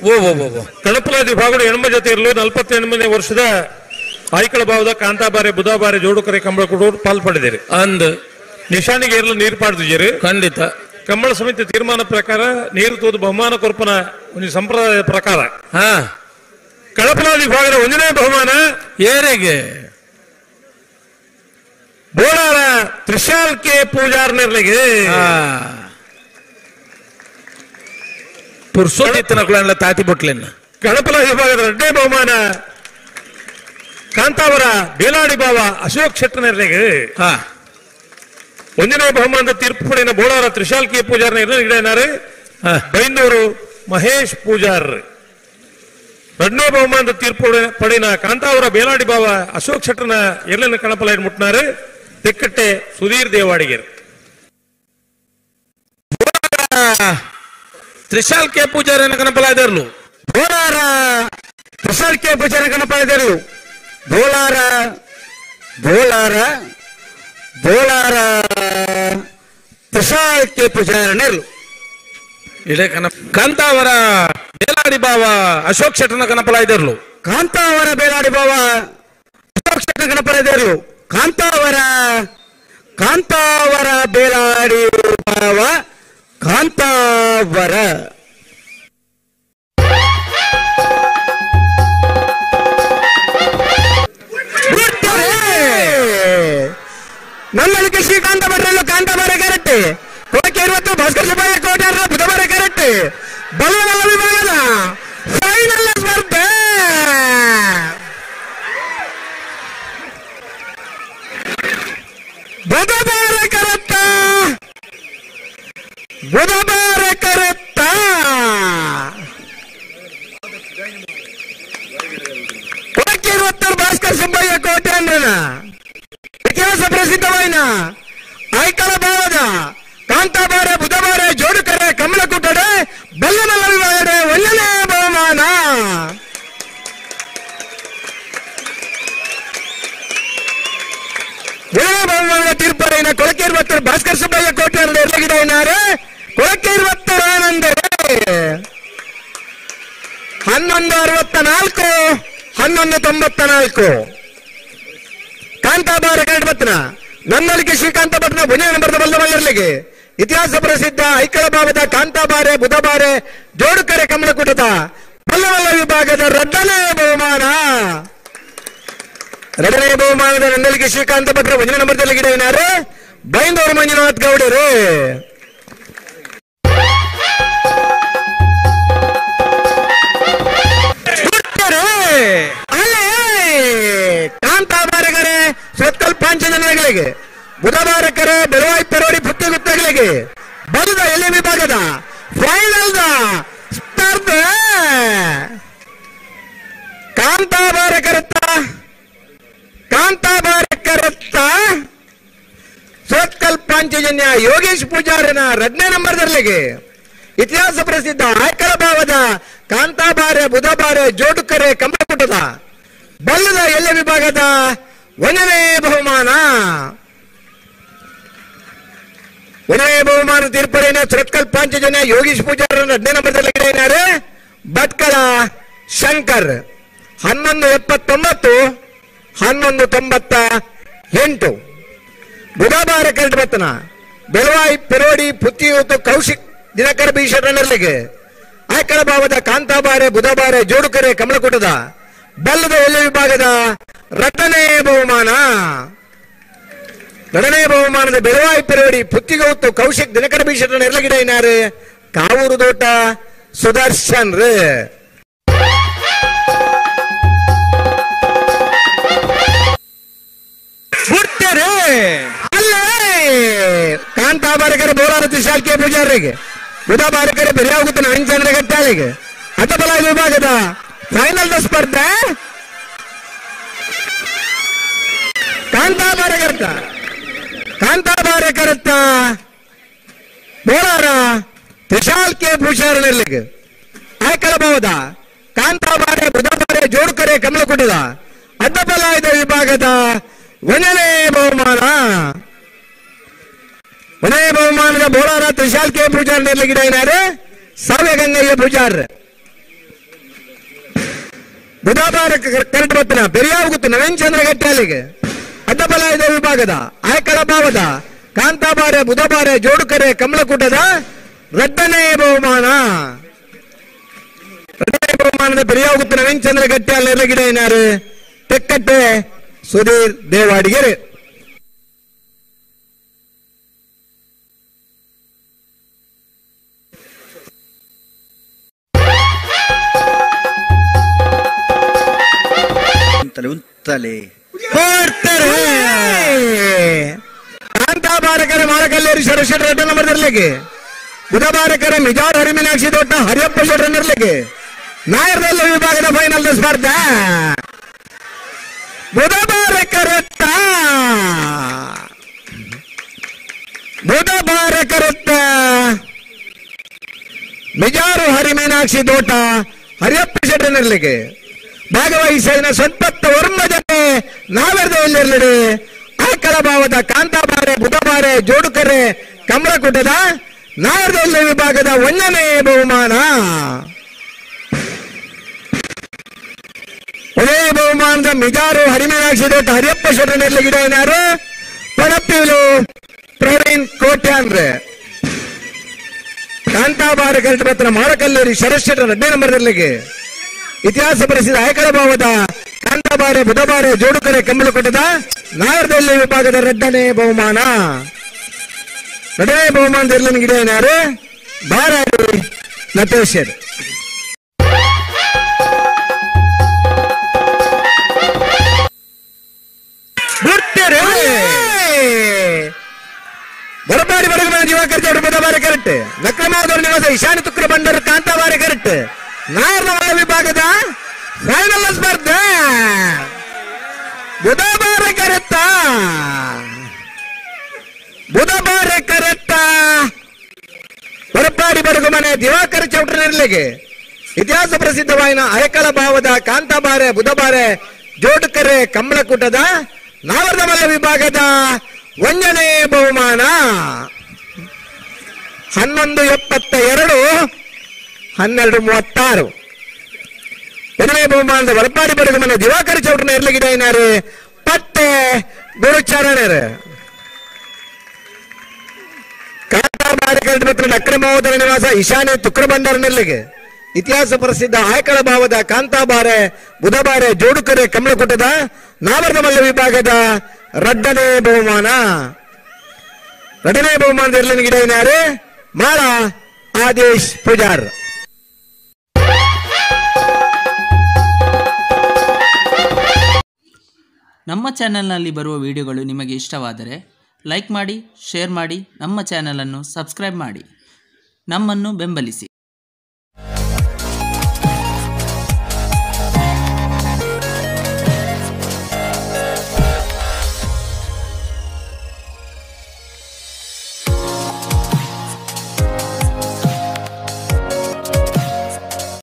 ಓ ಓ ಓ ಓ ಕಣಪಲಾದಿ ಭಾಗಗಳು ಎಣ್ಮ ಜೊತೆ ಇರಲು ನಲವತ್ತೆಂಟನೇ ವರ್ಷದ ಆಯ್ಕಳ ಭಾವದ ಕಾಂತಾಬಾರೆ ಬುಧಾಬಾರೆ ಜೋಡುಕರೆ ಕಂಬಳ ಕೊಡೋರು ಪಾಲ್ಪಡಿದಿರಿ ಅಂದ್ ನಿಶಾನಿಗೆ ಏರಲು ನೀರು ಪಾಡ್ದಿದ್ದೀರಿ ಖಂಡಿತ ಕಂಬಳ ಸಮಿತಿ ತೀರ್ಮಾನ ಪ್ರಕಾರ ನೀರು ತೋದು ಬಹುಮಾನ ಕೊರ್ಪನ ಒಂದು ಸಂಪ್ರದಾಯದ ಪ್ರಕಾರ ಹಾ ಕಳಪಲಾದಿ ಭಾಗದ ಒಂದನೇ ಬಹುಮಾನ ಏರೆಗೆ ಬೋಳಾರ ತ್ರಿಶಾಲ್ ಕೆ ಪೂಜಾರ್ ನಿರ್ಲಿಗೆ ಹಾ ಪುರ್ಸೋತಿತ್ತನ ಕುಳಂಡ್ಲ ತಾತಿ ಬೊಟ್ಲೆನ್ನ ಕಳಪಲಾದಿ ಭಾಗದ ಎರಡನೇ ಬಹುಮಾನ ಕಾಂತಾವರ ಬೇಲಾಡಿ ಬಾವ ಅಶೋಕ್ ಶೆಟ್ಟ ನಿರ್ಲಿಗೆ ಹಾ ಒಂದನೇ ಬಹುಮಾನದ ತೀರ್ಪು ಪಡೆದ ಬೋಳಾರ ತ್ರಿಶಾಲ್ ಕೆ ಪೂಜಾರ್ ನಿರ್ಣಯ ಹಾ ಬೈಂದೂರು ಮಹೇಶ್ ಪೂಜಾರ್ ಎರಡನೇ ಬಹುಮಾನದ ತೀರ್ಪು ಪಡೆ- ಪಡೆದ ಕಾಂತಾವರ ಬೇಲಾಡಿ ಬಾವ ಅಶೋಕ್ ಶೆಟ್ಟನ ಎಲ್ಲಿನ ಕಣಪಲ ಮುಟ್ನಾರು ತೆಕ್ಕಟ್ಟೆ ಸುಧೀರ್ ದೇವಾಡಿಗರ್ ತ್ರಿಶಾಲ್ ಕೆ ಪೂಜಾರಿ ಕನಪಲಾದರ್ಲು ಬೋಲಾರ ಪ್ರಸಾದ್ ಕೆ ಪೂಜಾರ ಕಣಪಾಳಿದರು ಬೋಲಾರ ಬೋಲಾರ ಬೋಲಾರ ಪ್ರಸಾದ್ ಕೆ ಪೂಜಾರ ನೆರಳು ಇಡೆ ಕನ ಕಾಂತಾವರ ಬೇಲಾಡಿ ಬಾವ ಅಶೋಕ್ ಶೆಟ್ಟನ ಕನಪಲಾದರ್ಲು ಕಾಂತಾವರ ಬೇಲಾಡಿ ಬಾವ ಅಶೋಕ್ ಶೆಟ್ಟಿ ಗಣಪತಿದರು ಕಾಂತಾವರ ಕಾಂತಾವರ ಬೇಲಾಡಿ ಬಾವ ಕಾಂತಾವರ ನನ್ನಳಿಕೆ ಶ್ರೀಕಾಂತ ಭಟ್ರಲ್ಲು ಕಾಂತ ಬಾರ ಕರೆಕ್ಟ್ ಕೋಟೆ ಇರುವತ್ತು ಭಾಸ್ಕರ್ ಸುಬ್ಬಯ್ಯ ಕೋಟ್ಯಾರ ಬುಧವಾರ ಕರೆಕ್ಟ್ ಬಲವಲ್ಲ ವಿಭಾಗದ ಫೈನಲ್ ಸ್ಪರ್ಧೆ ಬುಧವಾರ ಕರೆಕ್ಟ ಬುಧವಾರ ಕರೆಕ್ಟ ಕೋಟೆ ಇರುವತ್ತರ ಭಾಸ್ಕರ್ ಸುಬ್ಬಯ್ಯ ಕೋಟೆ ಅಂದ್ರನ ಇತಿಹಾಸ ಪ್ರಸಿದ್ಧವಾಯಿನ ಆಯ್ಕಳ ಭಾವದ ಕಾಂತಾಬಾರ ಬುಧವಾರ ಜೋಡುಕರೆ ಕಮಲಕುಟಡೆ ಬಲ್ಲಮಲ್ಲ ವಿವಾಹಡೆ ಒಂದನೇ ಬಹುಮಾನ ಏಳನೇ ಬಹುಮಾನದ ತೀರ್ಪಡೆಯಿನ ಕೊಳಕೇರ್ವತ್ತರ ಭಾಸ್ಕರ್ ಸುಬ್ಬಯ್ಯ ಕೋಟೆ ಎರಗಿದ್ದಾರೆ ಕೊಳಕೇರ್ವತ್ತರ ಏನೆಂದರೆ ಹನ್ನೊಂದು ಅರವತ್ತ ನಾಲ್ಕು ಹನ್ನೊಂದು ತೊಂಬತ್ತ ನಾಲ್ಕು ಕಾಂತಾಬಾರ ಕರಡ್ಬತ್ನ ನನ್ನಲ್ಲಿಗೆ ಶ್ರೀಕಾಂತ ಭಟ್ನ ಬುನಿಯ ನಂಬರ್ದ ಬಲ್ಲಮಲ್ಲರ್ಲಿಗೆ ಇತಿಹಾಸ ಪ್ರಸಿದ್ಧ ಐಕಳ ಭಾವದ ಕಾಂತಾಬಾರೆ ಬುಧಬಾರೆ ಜೋಡುಕರೆ ಕಮಲಕುಟದ ಬಲ್ಲಮಲ್ಲ ವಿಭಾಗದ ಎರಡನೇ ಬಹುಮಾನ ಎರಡನೇ ಬಹುಮಾನದ ನನ್ನಲ್ಲಿಗೆ ಶ್ರೀಕಾಂತ ಭಟ್ರ ಒಂದನೇ ನಂಬರ್ದಲ್ಲಿ ಗಿಡ ಏನಾರು ಬೈಂದೂರು ಮಂಜುನಾಥ್ ಗೌಡರು ಬಿಟ್ಟರೆ ಅಲ್ಲೇ ಕಾಂತಾಬಾರಕರೆ ಸತ್ತಲ್ ಪಾಂಚಜನಗಳಿಗೆ ಬುಧವಾರಕರೆ ಬೆಳವಾಯಿ ಪೆರೋಡಿ ಪುಟ್ಟಿ ಗುತ್ತಗಳಿಗೆ ಬದುದ ಎಲೆ ವಿಭಾಗದ ಫೈನಲ್ ಸ್ಪರ್ಧೆ ಕಾಂತಾಬಾರಕರತ್ತ ಕಾಂತಾಬಾರಕರತ್ತ ಸೋತ್ಕಲ್ ಪಾಂಚಜನ್ಯ ಯೋಗೇಶ್ ಪೂಜಾರನ ಎರಡನೇ ನಂಬರ್ದಲ್ಲಿಗೆ ಇತಿಹಾಸ ಪ್ರಸಿದ್ಧ ಆಯ್ಕಳ ಭಾವದ ಕಾಂತಾಬಾರೆ ಬುಧಬಾರೆ ಜೋಡುಕರೆ ಕಂಬಪುಟದ ಬಲ್ಲದ ಎಲ್ಲ ವಿಭಾಗದ ಒಂದನೇ ಬಹುಮಾನ ಒಂದನೇ ಬಹುಮಾನ ತೀರ್ಪಡಿನ ಸುರತ್ಕಲ್ ಪಾಂಚಜನ್ಯ ಯೋಗೇಶ್ ಪೂಜಾರನ ಎರಡನೇ ನಂಬರ್ದಲ್ಲಿ ಏನಾರೆ ಭಟ್ಕಳ ಶಂಕರ್ ಹನ್ನೊಂದು ಎಪ್ಪತ್ತೊಂಬತ್ತು ಹನ್ನೊಂದು ತೊಂಬತ್ತ ಎಂಟು ಬುಧವಾರ ಕರಡ್ಬತ್ತನ ಬೆಳವಾಯಿ ಪೆರೋಡಿ ಪುತ್ತಿಯೂತು ಕೌಶಿಕ್ ದಿನಕರ ಭೀಷಣನಲ್ಲಿಗೆ ಆಯ್ಕಳ ಭಾವದ ಕಾಂತಾಬಾರೆ ಬುಧಬಾರೆ ಜೋಡುಕರೆ ಕಮಲಕುಟದ ಬಲ್ಲದ ಎಲೆ ವಿಭಾಗದ ಎರಡನೇ ಬಹುಮಾನ ಎರಡನೇ ಬಹುಮಾನದ ಬೆಳವಾಯಿ ಪೆರೋಡಿ ಪುತ್ತಿಗೌತು ಕೌಶಿಕ್ ದಿನಕರ ಭೀಷಣ ನೆರಳಗಿಡ ಏನಾರು ಕಾವೂರು ದೋಟ ಸುದರ್ಶನ್ ರೇ ಬಿಡ್ತಾರೆ ಅಲ್ಲೇ ಕಾಂತಾಬಾರಕರ ಬೋರಾರ ತ್ರಿಶಾಲ್ಕೆ ಪೂಜಾರಿಗೆ ಬುಧ ಬಾರಕರ ಬೆರೆಯಾಗುತ್ತಾನೆ ಅಂಚಂದ್ರ ಗಟ್ಟಾಳಿಗೆ ಅಟಬಲ ವಿಭಾಗದ ಫೈನಲ್ ಸ್ಪರ್ಧೆ ಕಾಂತಾಬಾರಕರ್ತ ಕಾಂತಾಬಾರಕರತ್ತ ಬೋರಾರ ತ್ರಿಶಾಲ್ಕೆ ಪೂಜಾರನಲ್ಲಿಗೆ ಆಯ್ಕಲಬಹುದ ಕಾಂತಾಬಾರೆ ಬುಧಬಾರೆ ಜೋಡುಕರೆ ಕಮಲಕುಟದ ಅಡ್ಡಬಲಾಯದ ವಿಭಾಗದ ಒಂದನೇ ಬಹುಮಾನ ಒಂದನೇ ಬಹುಮಾನದ ಬೋಳಾರ ತ್ರಿಶಾಲ್ ಕೆ ಪೂಜಾರ್ ನಿರ್ಲಿಗಿಡ ಏನಾರು ಸಾವ್ಯ ಗಂಗಯ್ಯ ಪೂಜಾರ್ ಬುಧವಾರ ಕರೆಕ್ಟ್ ಬತ್ತನ ಬೆರಿಯಾಗುತ್ತು ನವೀನ್ ಚಂದ್ರ ಗಟ್ಟಾಲಿಗೆ ಅಡ್ಡಬಲಾಯದ ವಿಭಾಗದ ಆಯ್ಕಳ ಭಾವದ ಕಾಂತಾಬಾರೆ ಬುಧಬಾರೆ ಜೋಡುಕರೆ ಕಮಲಕೂಟದ ರಡ್ಡನೇ ಬಹುಮಾನ ರಡ್ಡನೇ ಬಹುಮಾನದ ಬೆರಿಯಾಗುತ್ತು ನವೀನ್ ಚಂದ್ರ ಗಟ್ಟಾಲ ಗಿಡ ಏನಾರು ತೆಕ್ಕಟ್ಟೆ ಸುಧೀರ್ ದೇವಾಡಿಗೆರೆ ಉಂತಲೆ ಉಂತಲೆ ಕೊಡ್ತಾರೆ ಕಾಂತಾಬಾರಕರ ಮಾರಕಲ್ಲೇರಿ ಶರಶೆಟ್ ರೆಡ್ಡ ನಂಬರ್ ಇರ್ಲಿಕ್ಕೆ ಬುಧಬಾರಕರ ಮಿಜಾರ್ ಹರಿಮೀನಾಕ್ಷಿ ದೊಡ್ಡ ಹರಿಯಪ್ಪ ಶೆಟ್ರನ್ ಇರ್ಲಿಕ್ಕೆ ನಾಯರ್ದಲ್ಲ ವಿಭಾಗದ ಫೈನಲ್ ಸ್ಪರ್ಧೆ ಬುಧಬಾರಕರತ್ತ ಬುಧಬಾರಕರತ್ತ ಮಿಜಾರು ಹರಿಮೀನಾಕ್ಷಿ ದೋಟ ಹರಿಯಪ್ಪ ಶೆಟ್ಟನ್ ಇರ್ಲಿಕ್ಕೆ ಭಾಗವಹಿಸಿದ ಸಂಪತ್ತ ವರ್ಮ ಜೊತೆ ನಾವೆರ್ದಲ್ಲಿರಲಿ ಆಕಳ ಭಾವದ ಕಾಂತಾಬಾರೆ ಬುಧಬಾರೆ ಜೋಡುಕರೆ ಕಮಲಕುಟದ ನಾವೆರ್ದಲ್ಲಿ ವಿಭಾಗದ ಒಂದನೇ ಬಹುಮಾನ ಒಂದೇ ಬಹುಮಾನದ ಮಿಜಾರು ಹರಿಮೀನಾಕ್ಷಿ ದೊಡ್ಡ ಹರಿಯಪ್ಪ ಶೆಟ್ಟನಲ್ಲಿ ಗಿಡ ಏನಾರು ಪಡಪ್ಪಿಲು ಪ್ರವೀಣ್ ಕೋಟ್ಯಾನ್ರೆ ಕಾಂತಾಬಾರೆ ಕರೆಕ್ಟ್ ಪತ್ರ ಮಾರಕಲ್ಲೇರಿ ಶರತ್ ಶೆಟ್ಟರ್ ಎರಡನೇ ನಂಬರ್ದಲ್ಲಿಗೆ ಇತಿಹಾಸ ಪ್ರಸಿದ್ಧ ಆಯಕಳ ಭಾವದ ಕಾಂತಾಬಾರೆ ಬುಧಬಾರೆ ಜೋಡುಕರೆ ಕಮ್ಮಲಕೊಟ್ಟದ ನಾಯರ್ದಲ್ಲಿ ವಿಭಾಗದ ಎರಡನೇ ಬಹುಮಾನ ಎರಡನೇ ಬಹುಮಾನದ ಇರ್ಲನ್ ಗಿಡ ಏನಾರು ಬಾರಾಡಿ ನಟೇಶರ್ ಬಿಡ್ತೇರೆ ಬರಬಾರಿ ಬಡಗ ಮನೆ ದಿವಾಕರ್ ಚೌಡ ಬುಧಬಾರೆ ಕರೆಕ್ಟ್ ನಕ್ರಮಾವದವ್ರ ನಿವಾಸ ಈಶಾನ್ಯ ತುಕ್ರ ಬಂಡರ್ ಕಾಂತಾಬಾರೆ ಕರೆಕ್ಟ್ ನಾಯರ್ನ ವಿಭಾಗದ ಫೈನಲ್ ಸ್ಪರ್ಧೆ ಬುಧಬಾರೆ ಕರೆತ್ತ ಬುಧಬಾರೆ ಕರೆತ್ತ ಬರಪಾಡಿ ಬಡಗು ಮನೆ ದಿವಾಕರ ಚೌಟ್ರ ನಿರ್ಲಿಗೆ ಇತಿಹಾಸ ಪ್ರಸಿದ್ಧವಾಯಿನ ಅಯಕಳ ಭಾವದ ಕಾಂತಾಬಾರೆ ಬುಧಬಾರೆ ಜೋಡುಕರೆ ಕಮಲಕೂಟದ ನಾವರ್ದ ಮಲ್ಲ ವಿಭಾಗದ ಒಂದನೇ ಬಹುಮಾನ ಹನ್ನೊಂದು ಎಪ್ಪತ್ತ ಎರಡು ಹನ್ನೆರಡು ಮೂವತ್ತಾರು ಎರಡನೇ ಬಹುಮಾನದ ವರಪಾಡಿ ಬಡಗು ಮನೆ ದಿವಾಕರ ಚೌಟ್ರನ ಇರ್ಲಿಗಿಡ ಏನಾರು ಪಟ್ಟೆ ಗುರುಚರಣರು ಕಾಂತಾಬಾರಿಕರಣ ಮತ್ತು ಅಕ್ರಮಾವತರ ನಿವಾಸ ಈಶಾನ್ಯ ತುಕ್ರ ಭಂಡಾರನಲ್ಲಿಗೆ ಇತಿಹಾಸ ಪ್ರಸಿದ್ಧ ಆಯಕಳ ಭಾವದ ಕಾಂತಾಬಾರೆ ಬುಧಬಾರೆ ಜೋಡುಕರೆ ಕಮಲಕುಟದ ನಾವರ್ದ ಮಲ್ಲ ವಿಭಾಗದ ರಡ್ಡನೇ ಬಹುಮಾನ ರಡ್ಡನೇ ಬಹುಮಾನದ ಇರ್ಲಿನ ಗಿಡ ಏನಾರು ಮಾಳ ಆದೇಶ್ ಪೂಜಾರ್ ನಮ್ಮ ಚಾನೆಲ್ನಲ್ಲಿ ಬರುವ ವಿಡಿಯೋಗಳು ನಿಮಗೆ ಇಷ್ಟವಾದರೆ ಲೈಕ್ ಮಾಡಿ ಶೇರ್ ಮಾಡಿ ನಮ್ಮ ಚಾನಲನ್ನು ಸಬ್ಸ್ಕ್ರೈಬ್ ಮಾಡಿ ನಮ್ಮನ್ನು ಬೆಂಬಲಿಸಿ